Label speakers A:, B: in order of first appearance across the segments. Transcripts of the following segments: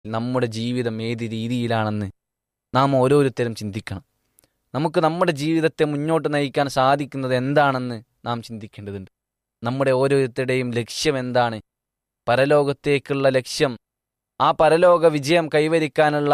A: നമ്മുടെ ജീവിതം ഏത് രീതിയിലാണെന്ന് നാം ഓരോരുത്തരും ചിന്തിക്കണം നമുക്ക് നമ്മുടെ ജീവിതത്തെ മുന്നോട്ട് നയിക്കാൻ സാധിക്കുന്നത് എന്താണെന്ന് നാം ചിന്തിക്കേണ്ടതുണ്ട് നമ്മുടെ ഓരോരുത്തരുടെയും ലക്ഷ്യം എന്താണ് പരലോകത്തേക്കുള്ള ലക്ഷ്യം ആ പരലോക വിജയം കൈവരിക്കാനുള്ള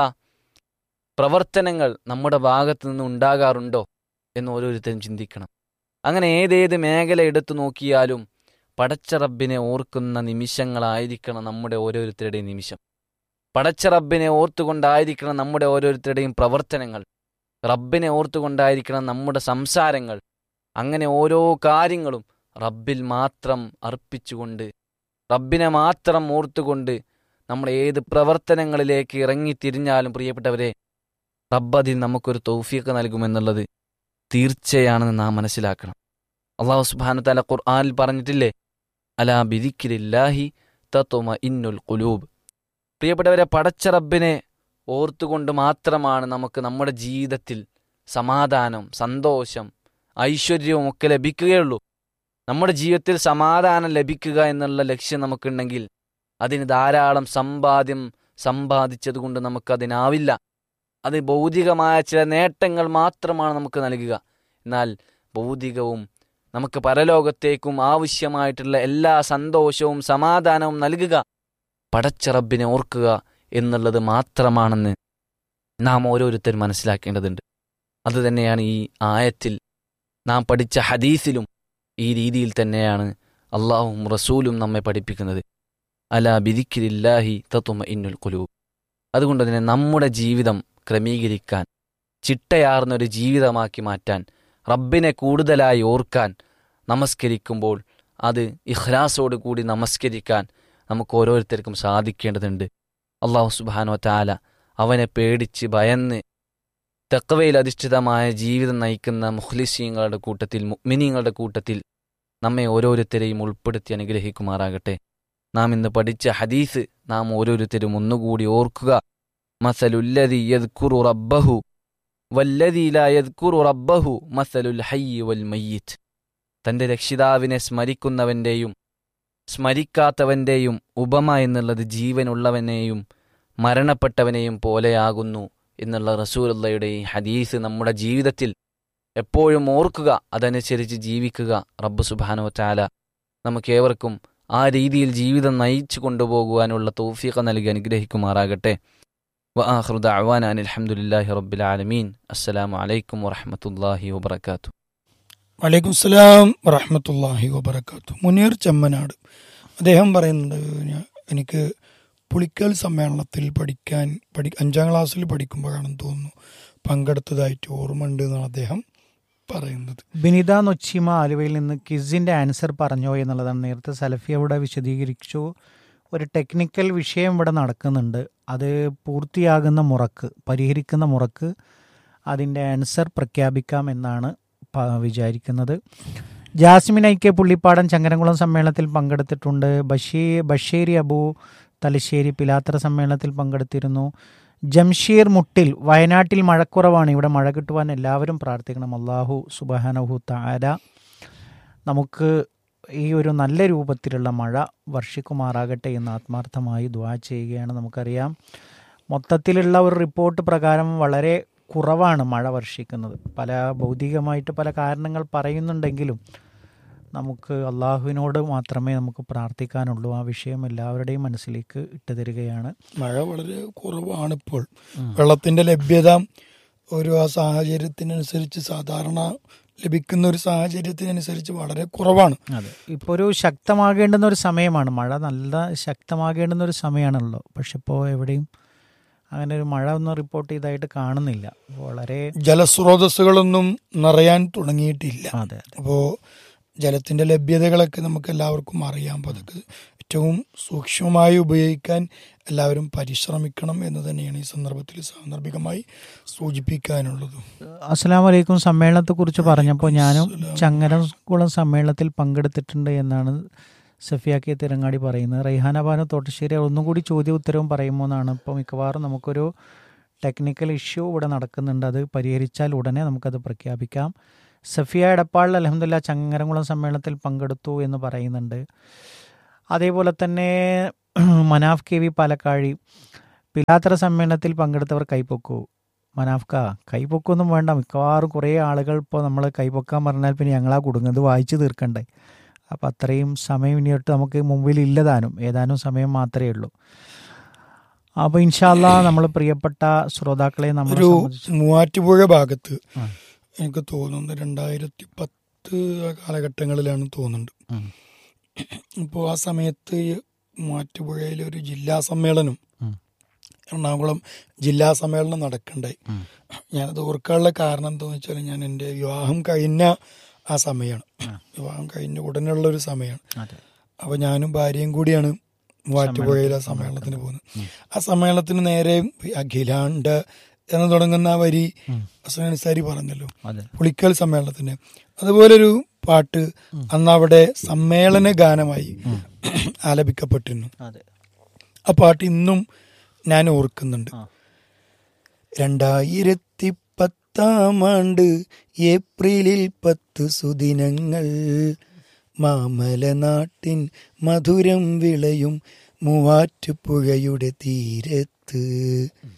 A: പ്രവർത്തനങ്ങൾ നമ്മുടെ ഭാഗത്തു നിന്ന് ഉണ്ടാകാറുണ്ടോ എന്ന് ഓരോരുത്തരും ചിന്തിക്കണം അങ്ങനെ ഏതേത് മേഖല എടുത്തു നോക്കിയാലും പടച്ച റബ്ബിനെ ഓർക്കുന്ന നിമിഷങ്ങളായിരിക്കണം നമ്മുടെ ഓരോരുത്തരുടെയും നിമിഷം പടച്ച റബ്ബിനെ ഓർത്തുകൊണ്ടായിരിക്കണം നമ്മുടെ ഓരോരുത്തരുടെയും പ്രവർത്തനങ്ങൾ റബ്ബിനെ ഓർത്തുകൊണ്ടായിരിക്കണം നമ്മുടെ സംസാരങ്ങൾ അങ്ങനെ ഓരോ കാര്യങ്ങളും റബ്ബിൽ മാത്രം അർപ്പിച്ചുകൊണ്ട് റബ്ബിനെ മാത്രം ഓർത്തുകൊണ്ട് നമ്മൾ ഏത് പ്രവർത്തനങ്ങളിലേക്ക് ഇറങ്ങിത്തിരിഞ്ഞാലും പ്രിയപ്പെട്ടവരെ റബ്ബ് അതിൽ നമുക്കൊരു തൗഫീഖ് നൽകുമെന്നുള്ളത് തീർച്ചയാണെന്ന് നാം മനസ്സിലാക്കണം അള്ളാഹു സുബാനു തല ഖുർആാനിൽ പറഞ്ഞിട്ടില്ലേ അലാ ബിദിക്കിലില്ലാഹി തത്വമ ഇന്നുൽ കുലൂബ് പ്രിയപ്പെട്ടവരെ പടച്ച റബ്ബിനെ ഓർത്തുകൊണ്ട് മാത്രമാണ് നമുക്ക് നമ്മുടെ ജീവിതത്തിൽ സമാധാനം സന്തോഷം ഐശ്വര്യവും ഒക്കെ ലഭിക്കുകയുള്ളൂ നമ്മുടെ ജീവിതത്തിൽ സമാധാനം ലഭിക്കുക എന്നുള്ള ലക്ഷ്യം നമുക്കുണ്ടെങ്കിൽ അതിന് ധാരാളം സമ്പാദ്യം സമ്പാദിച്ചതുകൊണ്ട് നമുക്കതിനാവില്ല അത് ഭൗതികമായ ചില നേട്ടങ്ങൾ മാത്രമാണ് നമുക്ക് നൽകുക എന്നാൽ ഭൗതികവും നമുക്ക് പരലോകത്തേക്കും ആവശ്യമായിട്ടുള്ള എല്ലാ സന്തോഷവും സമാധാനവും നൽകുക പടച്ച റബ്ബിനെ ഓർക്കുക എന്നുള്ളത് മാത്രമാണെന്ന് നാം ഓരോരുത്തരും മനസ്സിലാക്കേണ്ടതുണ്ട് അതുതന്നെയാണ് ഈ ആയത്തിൽ നാം പഠിച്ച ഹദീസിലും ഈ രീതിയിൽ തന്നെയാണ് അള്ളാഹും റസൂലും നമ്മെ പഠിപ്പിക്കുന്നത് അല ബിദിക്കിലില്ലാഹി തത്തുമ ഇന്നുൽ കുലൂബ് അതുകൊണ്ട് തന്നെ നമ്മുടെ ജീവിതം ക്രമീകരിക്കാൻ ചിട്ടയാർന്നൊരു ജീവിതമാക്കി മാറ്റാൻ റബ്ബിനെ കൂടുതലായി ഓർക്കാൻ നമസ്കരിക്കുമ്പോൾ അത് ഇഖ്ലാസോട് കൂടി നമസ്കരിക്കാൻ നമുക്ക് ഓരോരുത്തർക്കും സാധിക്കേണ്ടതുണ്ട് അള്ളാഹു സുബാനോ താല അവനെ പേടിച്ച് ഭയന്ന് തെക്കവയിൽ അധിഷ്ഠിതമായ ജീവിതം നയിക്കുന്ന മുഖ്ലിസീങ്ങളുടെ കൂട്ടത്തിൽ മുഅ്മിനീങ്ങളുടെ കൂട്ടത്തിൽ നമ്മെ ഓരോരുത്തരെയും ഉൾപ്പെടുത്തി അനുഗ്രഹിക്കുമാറാകട്ടെ നാം ഇന്ന് പഠിച്ച ഹദീസ് നാം ഓരോരുത്തരും ഒന്നുകൂടി ഓർക്കുക മസലുല്ലതി യദ്കുറു റബ്ബഹു വല്ലതി ലാ യദ്കുറു റബ്ബഹു മസലുൽ ഹയ്യി വൽ മയ്യിത്ത് തന്റെ രക്ഷിതാവിനെ സ്മരിക്കുന്നവന്റെയും സ്മരിക്കാത്തവന്റെയും ഉപമ എന്നുള്ളത് ജീവനുള്ളവനെയും മരണപ്പെട്ടവനെയും പോലെയാകുന്നു എന്നുള്ള റസൂലുള്ളയുടെ ഈ ഹദീസ് നമ്മുടെ ജീവിതത്തിൽ എപ്പോഴും ഓർക്കുക അതനുസരിച്ച് ജീവിക്കുക റബ്ബ് സുബാനോ ചാല നമുക്കേവർക്കും ആ രീതിയിൽ ജീവിതം നയിച്ചു കൊണ്ടുപോകുവാനുള്ള തൗഫീഖ നൽകി അനുഗ്രഹിക്കുമാറാകട്ടെ وآخر دعوانا أن الحمد لله رب العالمين السلام عليكم ورحمة الله وبركاته
B: വലൈക്കും സ്ലാം വറഹമത്തല്ലാഹി വബർക്കാത്തു മുനീർ ചെമ്മനാട് അദ്ദേഹം പറയുന്നുണ്ട് ഞാൻ- എനിക്ക് പുളിക്കൽ സമ്മേളനത്തിൽ പഠിക്കാൻ പഠി അഞ്ചാം ക്ലാസ്സിൽ പഠിക്കുമ്പോഴാണെന്ന് തോന്നുന്നു പങ്കെടുത്തതായിട്ട് ഓർമ്മയുണ്ട് എന്നാണ് അദ്ദേഹം പറയുന്നത്
C: ബിനിത നൊച്ചിമ ആലുവയിൽ നിന്ന് കിസിന്റെ ആൻസർ പറഞ്ഞോ എന്നുള്ളതാണ് നേരത്തെ സലഫി അവിടെ വിശദീകരിച്ചു ഒരു ടെക്നിക്കൽ വിഷയം ഇവിടെ നടക്കുന്നുണ്ട് അത് പൂർത്തിയാകുന്ന മുറക്ക് പരിഹരിക്കുന്ന മുറക്ക് അതിൻ്റെ ആൻസർ പ്രഖ്യാപിക്കാം എന്നാണ് പ- വിചാരിക്കുന്നത് Jasmine I K Pullippadan Changaramkulam സമ്മേളനത്തിൽ പങ്കെടുത്തിട്ടുണ്ട് ബഷീ ബഷീരി അബു തലശ്ശേരി പിലാത്തറ സമ്മേളനത്തിൽ പങ്കെടുത്തിരുന്നു ജംഷീർ മുട്ടിൽ വയനാട്ടിൽ മഴക്കുറവാണ് ഇവിടെ മഴ കിട്ടുവാൻ എല്ലാവരും പ്രാർത്ഥിക്കണം അള്ളാഹു സുബാനഹു താര നമുക്ക് ഈ ഒരു നല്ല രൂപത്തിലുള്ള മഴ വർഷിക്കുമാറാകട്ടെ എന്ന് ആത്മാർത്ഥമായി ദുആ ചെയ്യുകയാണ് നമുക്കറിയാം മൊത്തത്തിലുള്ള ഒരു റിപ്പോർട്ട് പ്രകാരം വളരെ കുറവാണ് മഴ വർഷിക്കുന്നത് പല ഭൗതികമായിട്ട് പല കാരണങ്ങൾ പറയുന്നുണ്ടെങ്കിലും നമുക്ക് അള്ളാഹുവിനോട് മാത്രമേ നമുക്ക് പ്രാർത്ഥിക്കാനുള്ളൂ ആ വിഷയം എല്ലാവരുടെയും മനസ്സിലേക്ക് ഇട്ട് തരികയാണ്
B: മഴ വളരെ കുറവാണ് ഇപ്പോൾ വെള്ളത്തിന്റെ ലഭ്യത ഒരു ആ സാഹചര്യത്തിനനുസരിച്ച് സാധാരണ ലഭിക്കുന്ന ഒരു സാഹചര്യത്തിനനുസരിച്ച് വളരെ കുറവാണ്
C: അതെ ഇപ്പോൾ ഒരു ശക്തമാകേണ്ടുന്ന ഒരു സമയമാണ് മഴ നല്ല ശക്തമാകേണ്ടുന്ന ഒരു സമയമാണല്ലോ പക്ഷെ ഇപ്പോൾ എവിടെയും അങ്ങനെ ഒരു മഴ ഒന്നും റിപ്പോർട്ട് ചെയ്തായിട്ട് കാണുന്നില്ല വളരെ
B: ജലസ്രോതസ്സുകളൊന്നും നിറയാൻ തുടങ്ങിയിട്ടില്ല
C: അതെ അതെ
B: അപ്പോൾ ജലത്തിന്റെ ലഭ്യതകളൊക്കെ നമുക്ക് എല്ലാവർക്കും അറിയാം അപ്പോൾ അതൊക്കെ ഏറ്റവും സൂക്ഷ്മമായി ഉപയോഗിക്കാൻ എല്ലാവരും പരിശ്രമിക്കണം എന്ന് തന്നെയാണ് ഈ സന്ദർഭത്തിൽ സാന്ദർഭികമായി സൂചിപ്പിക്കാനുള്ളത്
C: അസ്സലാം വലൈക്കും സമ്മേളനത്തെ കുറിച്ച് പറഞ്ഞപ്പോൾ ഞാനും ചങ്ങരംകുളം സമ്മേളനത്തിൽ പങ്കെടുത്തിട്ടുണ്ട് എന്നാണ് സഫിയാക്കി തിരങ്ങാടി പറയുന്നത് റൈഹാന ബാനു തോട്ടശ്ശേരി ഒന്നും കൂടി ചോദ്യ ഉത്തരവും പറയുമോ എന്നാണ് ഇപ്പോൾ മിക്കവാറും നമുക്കൊരു ടെക്നിക്കൽ ഇഷ്യൂ ഇവിടെ നടക്കുന്നുണ്ട് അത് പരിഹരിച്ചാൽ ഉടനെ നമുക്കത് പ്രഖ്യാപിക്കാം സഫിയ എടപ്പാളിൽ അലഹമില്ല ചങ്ങരംകുളം സമ്മേളനത്തിൽ പങ്കെടുത്തു എന്ന് പറയുന്നുണ്ട് അതേപോലെ തന്നെ മനാഫ് കെ വി പാലക്കാഴി പിലാത്തറ സമ്മേളനത്തിൽ പങ്കെടുത്തവർ കൈപ്പൊക്കൂ മനാഫ്ക കൈപ്പൊക്കൊന്നും വേണ്ട മിക്കവാറും കുറേ ആളുകൾ ഇപ്പോൾ നമ്മൾ കൈപ്പൊക്കാൻ പറഞ്ഞാൽ പിന്നെ ഞങ്ങളാ കുടുങ്ങുന്നത് വായിച്ചു തീർക്കണ്ടേ അപ്പം അത്രയും സമയം ഇനിയൊട്ട് നമുക്ക് മുമ്പിൽ ഇല്ലതാനും ഏതാനും സമയം മാത്രമേ ഉള്ളൂ അപ്പോൾ ഇൻഷാല്ല നമ്മൾ പ്രിയപ്പെട്ട ശ്രോതാക്കളെ നമ്മൾ
B: ഒരു മൂവാറ്റുപുഴ ഭാഗത്ത്
C: ആ.
B: എനിക്ക് തോന്നുന്നു രണ്ടായിരത്തി പത്ത് കാലഘട്ടങ്ങളിലാണ് തോന്നുന്നുണ്ട് ഇപ്പോൾ ആ സമയത്ത് ഈ മൂവാറ്റുപുഴയിൽ ഒരു ജില്ലാ സമ്മേളനം
C: ഉം.
B: എറണാകുളം ജില്ലാ സമ്മേളനം നടക്കണ്ടായി
C: ഉം.
B: ഞാനത് ഓർക്കാനുള്ള കാരണം എന്താണെന്ന് വെച്ചാൽ ഞാൻ എൻ്റെ വിവാഹം കഴിഞ്ഞ ആ സമയമാണ്
C: ആ.
B: വിവാഹം കഴിഞ്ഞ ഉടനെയുള്ള ഒരു സമയമാണ്
C: അതെ
B: അപ്പോൾ ഞാനും ഭാര്യയും കൂടിയാണ് മൂവാറ്റുപുഴയിൽ ആ സമ്മേളനത്തിന് പോകുന്നത് ആ സമ്മേളനത്തിന് നേരെ അഖിലാണ്ട് എന്ന് തുടങ്ങുന്ന ആ വരി
C: ഉം.
B: ഹസൻ അൻസാരി പറഞ്ഞല്ലോ
C: അതെ
B: പുളിക്കൽ സമ്മേളനത്തിന് അതുപോലൊരു പാട്ട് അന്ന് അവിടെ സമ്മേളന ഗാനമായി ആലപിക്കപ്പെട്ടിരുന്നു
C: അതെ
B: ആ പാട്ട് ഇന്നും ഞാൻ ഓർക്കുന്നുണ്ട്
C: ആ.
B: രണ്ടായിരത്തി പത്താം ആണ്ട് ഏപ്രിലിൽ പത്ത് സുദിനങ്ങൾ മാമലനാട്ടിൻ മധുരം വിളയും മൂവാറ്റുപുഴയുടെ തീരത്ത്